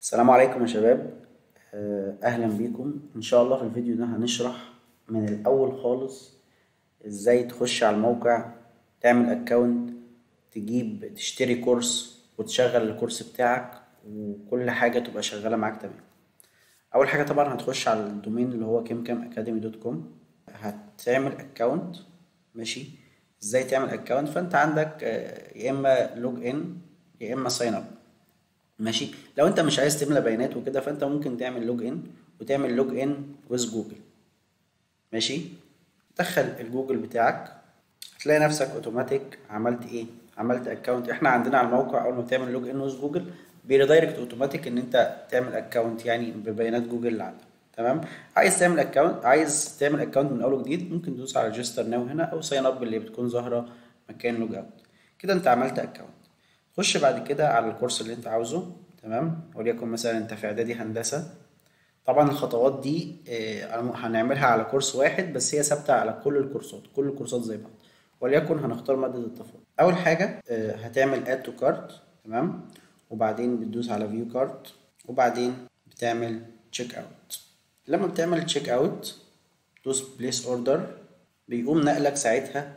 السلام عليكم يا شباب آه، اهلا بيكم ان شاء الله في الفيديو ده هنشرح من الاول خالص ازاي تخش على الموقع تعمل اكونت تجيب تشتري كورس وتشغل الكورس بتاعك وكل حاجة تبقى شغالة معاك تمام اول حاجة طبعا هتخش على الدومين اللي هو kimcamacademy.com هتعمل اكونت ماشي ازاي تعمل اكونت فانت عندك آه، يا اما لوج ان يا اما ساين اب ماشي لو انت مش عايز تملى بيانات وكده فانت ممكن تعمل لوج ان وتعمل لوج ان ويز جوجل ماشي دخل الجوجل بتاعك هتلاقي نفسك اوتوماتيك عملت ايه عملت اكونت احنا عندنا على الموقع اول ما بتعمل لوج ان ويز جوجل بيريدايركت اوتوماتيك ان انت تعمل اكونت يعني ببيانات جوجل اللي عندك تمام عايز تعمل اكونت عايز تعمل اكونت من اول وجديد ممكن تدوس على ريجستر ناو هنا او ساين اب اللي بتكون ظاهره مكان لوج اوت كده انت عملت اكونت خش بعد كده على الكورس اللي انت عاوزه تمام وليكن مثلا انت في اعدادي هندسه طبعا الخطوات دي آه، هنعملها على كورس واحد بس هي ثابته على كل الكورسات كل الكورسات زي بعض وليكن هنختار ماده التفاضل اول حاجه آه، هتعمل اد تو كارت تمام وبعدين بتدوس على فيو كارت وبعدين بتعمل تشيك اوت لما بتعمل تشيك اوت دوس بليس اوردر بيقوم نقلك ساعتها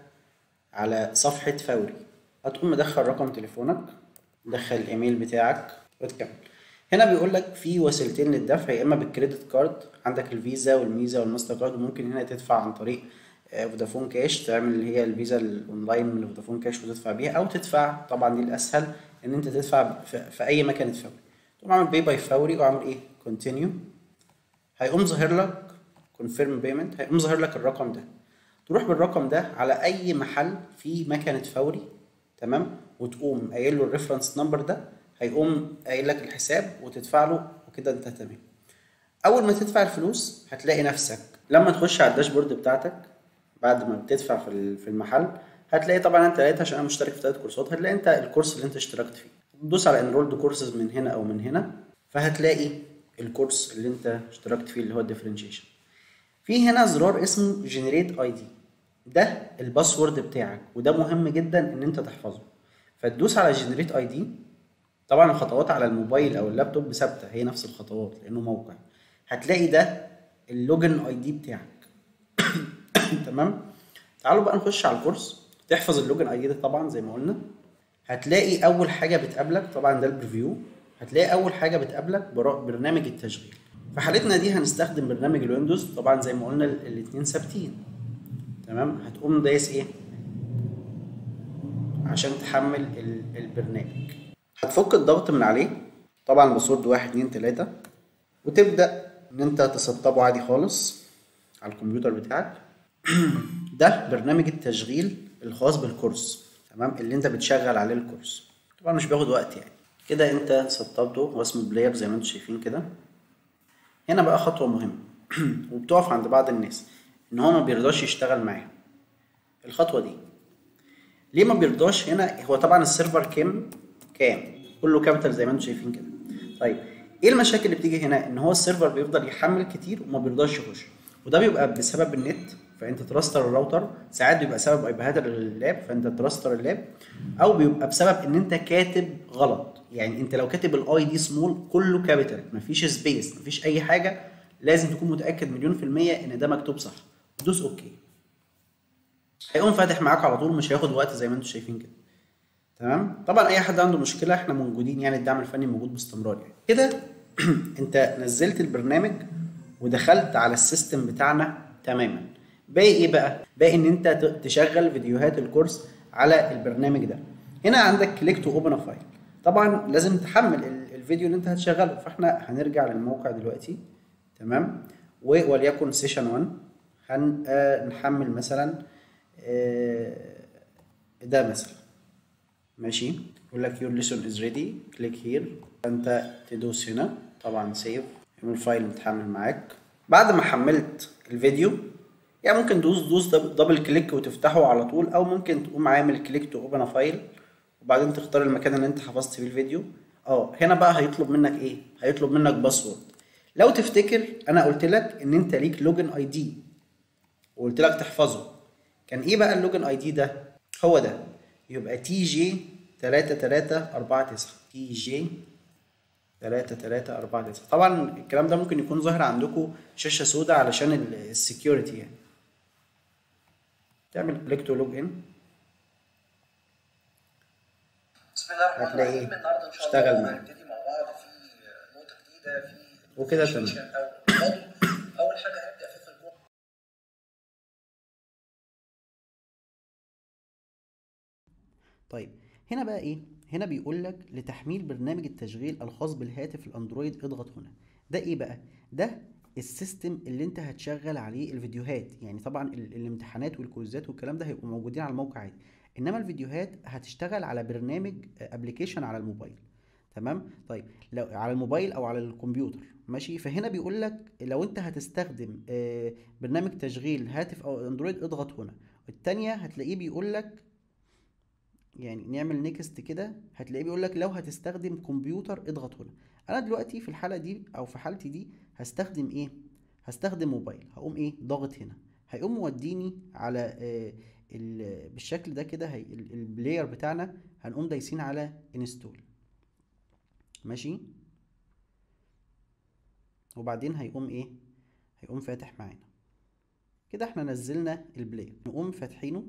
على صفحة فوري هتقوم مدخل رقم تليفونك مدخل الايميل بتاعك وتكمل هنا بيقول لك في وسيلتين للدفع يا اما بالكريدت كارد عندك الفيزا والميزا والماستر كارد وممكن هنا تدفع عن طريق آه، فودافون كاش تعمل اللي هي الفيزا الاونلاين من فودافون كاش وتدفع بيها او تدفع طبعا دي الاسهل ان انت تدفع في, في اي مكنه فوري تقوم عامل باي باي فوري واعمل ايه كونتينيو هيقوم ظاهر لك كونفيرم بيمنت هيقوم ظاهر لك الرقم ده تروح بالرقم ده على اي محل فيه مكنه فوري تمام وتقوم قايل له الريفرنس نمبر ده هيقوم قايل لك الحساب وتدفع له وكده انت تمام اول ما تدفع الفلوس هتلاقي نفسك لما تخش على الداشبورد بتاعتك بعد ما بتدفع في ال- في المحل هتلاقي طبعا انت لقيت عشان انا مشترك في ثلاث كورسات هتلاقي انت الكورس اللي انت اشتركت فيه تدوس على انرولد كورسز من هنا او من هنا فهتلاقي الكورس اللي انت اشتركت فيه اللي هو الديفرنشيشن في هنا زرار اسمه جنريت اي دي ده الباسورد بتاعك وده مهم جدا ان انت تحفظه فتدوس على جنريت اي دي طبعا الخطوات على الموبايل او اللابتوب ثابته هي نفس الخطوات لانه موقع هتلاقي ده اللوجن اي دي بتاعك تمام تعالوا بقى نخش على الكورس تحفظ اللوجن اي دي ده طبعا زي ما قلنا هتلاقي اول حاجه بتقابلك طبعا ده البريفيو هتلاقي اول حاجه بتقابلك برا- برنامج التشغيل في حالتنا دي هنستخدم برنامج الويندوز طبعا زي ما قلنا ال- الاتنين ثابتين تمام هتقوم دايس ايه عشان تحمل ال- البرنامج هتفك الضغط من عليه طبعا بصورة واحد اتنين تلاتة وتبدأ ان انت تسطبه عادي خالص على الكمبيوتر بتاعك ده برنامج التشغيل الخاص بالكورس تمام اللي انت بتشغل عليه الكورس طبعا مش بياخد وقت يعني كده انت سطبته هو اسمه بلاير زي ما انتم شايفين كده هنا بقى خطوة مهمة وبتقف عند بعض الناس ان هو ما بيرضاش يشتغل معاهم الخطوة دي ليه ما بيرضاش هنا هو طبعا السيرفر كام كام كله كابيتال زي ما انتم شايفين كده طيب ايه المشاكل اللي بتيجي هنا ان هو السيرفر بيفضل يحمل كتير وما بيرضاش يخش وده بيبقى بسبب النت فانت تراستر الراوتر ساعات بيبقى سبب ايباد اللاب فانت تراستر اللاب او بيبقى بسبب ان انت كاتب غلط يعني انت لو كاتب الاي دي سمول كله كابيتال مفيش سبيس مفيش اي حاجه لازم تكون متاكد مليون في الميه ان ده مكتوب صح دوس اوكي هيقوم فاتح معاك على طول مش هياخد وقت زي ما انتم شايفين كده تمام طبعا اي حد عنده مشكله احنا موجودين يعني الدعم الفني موجود باستمرار يعني كده انت نزلت البرنامج ودخلت على السيستم بتاعنا تماما باقي ايه بقى باقي ان انت ت- تشغل فيديوهات الكورس على البرنامج ده هنا عندك كليك تو اوبن فايل طبعا لازم تحمل ال- الفيديو اللي انت هتشغله فاحنا هنرجع للموقع دلوقتي تمام و- وليكن سيشن 1 هنحمل مثلا آه، ده مثلا ماشي يقول لك your lesson is ready click here فانت تدوس هنا طبعا سيف الفايل متحمل معاك بعد ما حملت الفيديو يعني ممكن تدوس دوس دب- دبل كليك وتفتحه على طول او ممكن تقوم عامل كليك تو اوبن فايل وبعدين تختار المكان اللي انت حفظت فيه الفيديو اه هنا بقى هيطلب منك ايه هيطلب منك باسورد لو تفتكر انا قلت لك ان انت ليك لوجن اي دي وقلت لك تحفظه كان ايه بقى اللوجن اي دي ده هو ده يبقى تي جي 3349 تي جي تلاتة تلاتة أربعة تسعة طبعا الكلام ده ممكن يكون ظاهر عندكم شاشة سوداء علشان السكيورتي يعني تعمل كليك تو لوج ان بسم الله الرحمن هتلاقي الرحيم النهارده ان شاء اشتغل الله معاك. هنبتدي مع بعض في نقطه جديده في وكده application تمام. او module. اول حاجه هنبدا في الجمله طيب هنا بقى ايه هنا بيقول لك لتحميل برنامج التشغيل الخاص بالهاتف الاندرويد اضغط هنا ده ايه بقى ده السيستم اللي انت هتشغل عليه الفيديوهات يعني طبعا ال- الامتحانات والكويزات والكلام ده هيبقوا موجودين على الموقع عادي انما الفيديوهات هتشتغل على برنامج ابلكيشن على الموبايل تمام طيب لو على الموبايل او على الكمبيوتر ماشي فهنا بيقول لك لو انت هتستخدم آه، برنامج تشغيل هاتف او اندرويد اضغط هنا التانية هتلاقيه بيقول لك يعني نعمل نيكست كده هتلاقيه بيقول لك لو هتستخدم كمبيوتر اضغط هنا انا دلوقتي في الحاله دي او في حالتي دي هستخدم ايه هستخدم موبايل هقوم ايه ضاغط هنا هيقوم موديني على آه ال- بالشكل ده كده هي ال- البلاير بتاعنا هنقوم دايسين على انستول ماشي وبعدين هيقوم ايه هيقوم فاتح معانا كده احنا نزلنا البلاير نقوم فاتحينه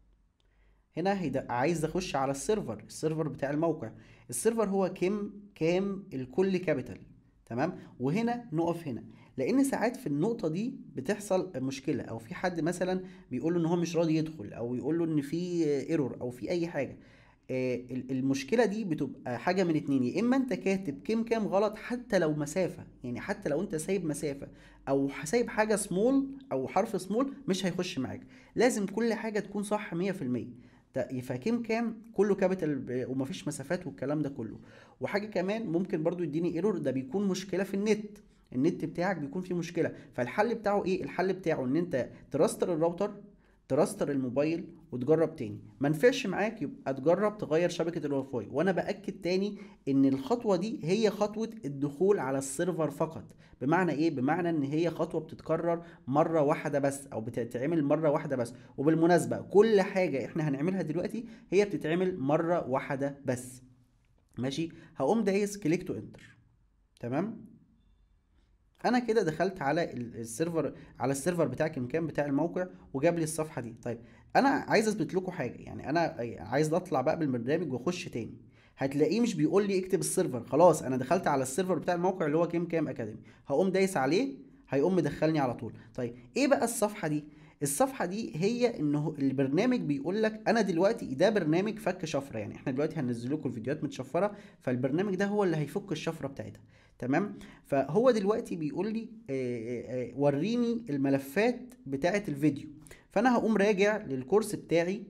هنا هيدا عايز اخش على السيرفر السيرفر بتاع الموقع السيرفر هو كم كام الكل كابيتال تمام وهنا نقف هنا لان ساعات في النقطه دي بتحصل مشكله او في حد مثلا بيقول له ان هو مش راضي يدخل او يقول له ان في ايرور او في اي حاجه آه، ال- المشكله دي بتبقى حاجه من اتنين يا اما انت كاتب كم كام غلط حتى لو مسافه يعني حتى لو انت سايب مسافه او سايب حاجه سمول او حرف سمول مش هيخش معاك لازم كل حاجه تكون صح 100% ده فكم كام كله كابيتال ومفيش مسافات والكلام ده كله وحاجه كمان ممكن برضو يديني ايرور ده بيكون مشكله في النت النت بتاعك بيكون فيه مشكله فالحل بتاعه ايه الحل بتاعه ان انت تراستر الراوتر تراستر الموبايل وتجرب تاني ما نفعش معاك يبقى تجرب تغير شبكه الواي فاي وانا باكد تاني ان الخطوه دي هي خطوه الدخول على السيرفر فقط بمعنى ايه بمعنى ان هي خطوه بتتكرر مره واحده بس او بتتعمل مره واحده بس وبالمناسبه كل حاجه احنا هنعملها دلوقتي هي بتتعمل مره واحده بس ماشي هقوم دايس كليك تو انتر تمام انا كده دخلت على ال- السيرفر على السيرفر بتاع كمكان بتاع الموقع وجاب لي الصفحه دي طيب انا عايز اثبت لكم حاجه يعني انا عايز اطلع بقى بالبرنامج واخش تاني هتلاقيه مش بيقول لي اكتب السيرفر خلاص انا دخلت على السيرفر بتاع الموقع اللي هو كيم كام اكاديمي هقوم دايس عليه هيقوم مدخلني على طول طيب ايه بقى الصفحه دي الصفحه دي هي انه البرنامج بيقول لك انا دلوقتي ده برنامج فك شفره يعني احنا دلوقتي هننزل لكم الفيديوهات متشفره فالبرنامج ده هو اللي هيفك الشفره بتاعتها تمام فهو دلوقتي بيقول لي آه، آه، آه، وريني الملفات بتاعه الفيديو فانا هقوم راجع للكورس بتاعي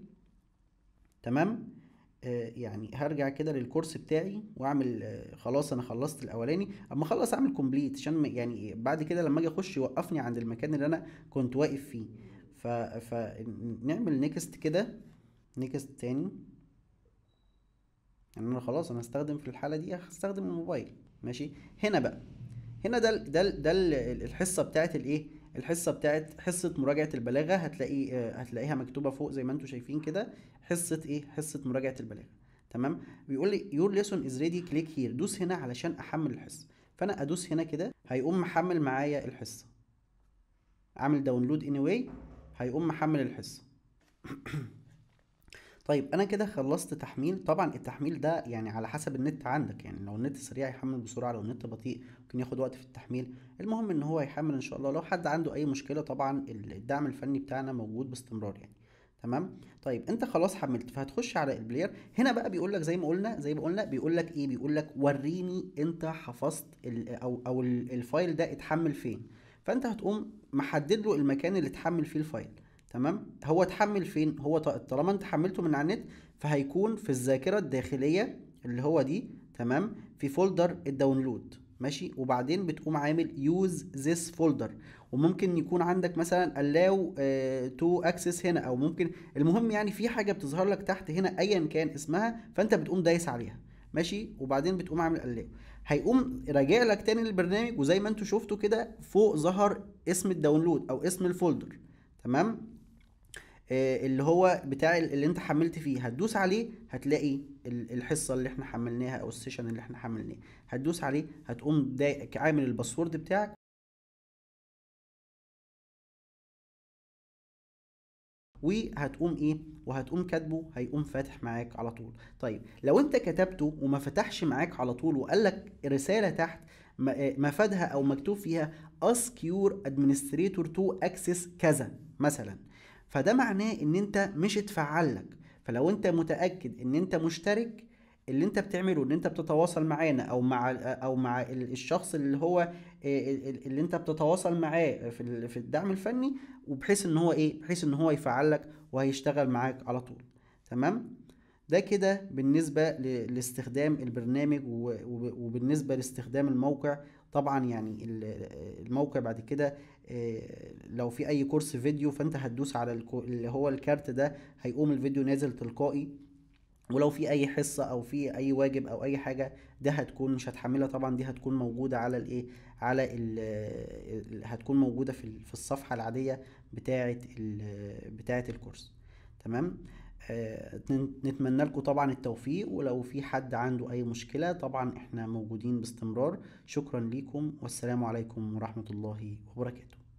تمام آه، يعني هرجع كده للكورس بتاعي واعمل آه، خلاص انا خلصت الاولاني اما اخلص اعمل كومبليت عشان ما- يعني بعد كده لما اجي اخش يوقفني عند المكان اللي انا كنت واقف فيه ف فنعمل نيكست كده نيكست تاني يعني انا خلاص انا هستخدم في الحاله دي هستخدم الموبايل ماشي هنا بقى هنا ده ال- ده ال- ده ال- الحصه بتاعت الايه الحصه بتاعت حصه مراجعه البلاغه هتلاقي آه، هتلاقيها مكتوبه فوق زي ما انتم شايفين كده حصه ايه حصه مراجعه البلاغه تمام بيقول لي يور ليسون از ريدي كليك هير دوس هنا علشان احمل الحصه فانا ادوس هنا كده هيقوم محمل معايا الحصه اعمل داونلود اني واي هيقوم محمل الحصه طيب انا كده خلصت تحميل طبعا التحميل ده يعني على حسب النت عندك يعني لو النت سريع يحمل بسرعه لو النت بطيء ممكن ياخد وقت في التحميل المهم ان هو يحمل ان شاء الله لو حد عنده اي مشكله طبعا الدعم الفني بتاعنا موجود باستمرار يعني تمام طيب انت خلاص حملت فهتخش على البلاير هنا بقى بيقول لك زي ما قلنا زي ما قلنا بيقول لك ايه بيقول لك وريني انت حفظت ال او او ال- الفايل ده اتحمل فين فانت هتقوم محدد له المكان اللي اتحمل فيه الفايل تمام هو اتحمل فين هو ط- طالما انت حملته من على النت فهيكون في الذاكره الداخليه اللي هو دي تمام في فولدر الداونلود ماشي وبعدين بتقوم عامل يوز ذس فولدر وممكن يكون عندك مثلا allow تو اكسس هنا او ممكن المهم يعني في حاجه بتظهر لك تحت هنا ايا كان اسمها فانت بتقوم دايس عليها ماشي وبعدين بتقوم عامل allow هيقوم راجع لك تاني للبرنامج وزي ما انتوا شفتوا كده فوق ظهر اسم الداونلود او اسم الفولدر تمام آه، اللي هو بتاع اللي انت حملت فيه هتدوس عليه هتلاقي ال- الحصه اللي احنا حملناها او السيشن اللي احنا حملناه هتدوس عليه هتقوم دا- عامل الباسورد بتاعك وهتقوم ايه وهتقوم كاتبه هيقوم فاتح معاك على طول طيب لو انت كتبته وما فتحش معاك على طول وقال لك رساله تحت م- آه، مفادها او مكتوب فيها ask your administrator to access كذا مثلا فده معناه ان انت مش اتفعل لك فلو انت متاكد ان انت مشترك اللي انت بتعمله ان انت بتتواصل معانا او مع او مع ال- الشخص اللي هو آه، ال- ال- اللي انت بتتواصل معاه في ال- في الدعم الفني وبحيث ان هو ايه بحيث ان هو يفعل لك وهيشتغل معاك على طول تمام ده كده بالنسبة ل- لاستخدام البرنامج و- وب- وبالنسبة لاستخدام الموقع طبعا يعني ال- الموقع بعد كده آه، لو في اي كورس فيديو فانت هتدوس على الكو- اللي هو الكارت ده هيقوم الفيديو نازل تلقائي ولو في اي حصه او في اي واجب او اي حاجه ده هتكون مش هتحملها طبعا دي هتكون موجوده على الايه على ال ال- هتكون موجوده في ال- في الصفحه العاديه بتاعه ال- بتاعه الكورس تمام آه، نت- نتمنى لكم طبعا التوفيق ولو في حد عنده اي مشكله طبعا احنا موجودين باستمرار شكرا ليكم والسلام عليكم ورحمه الله وبركاته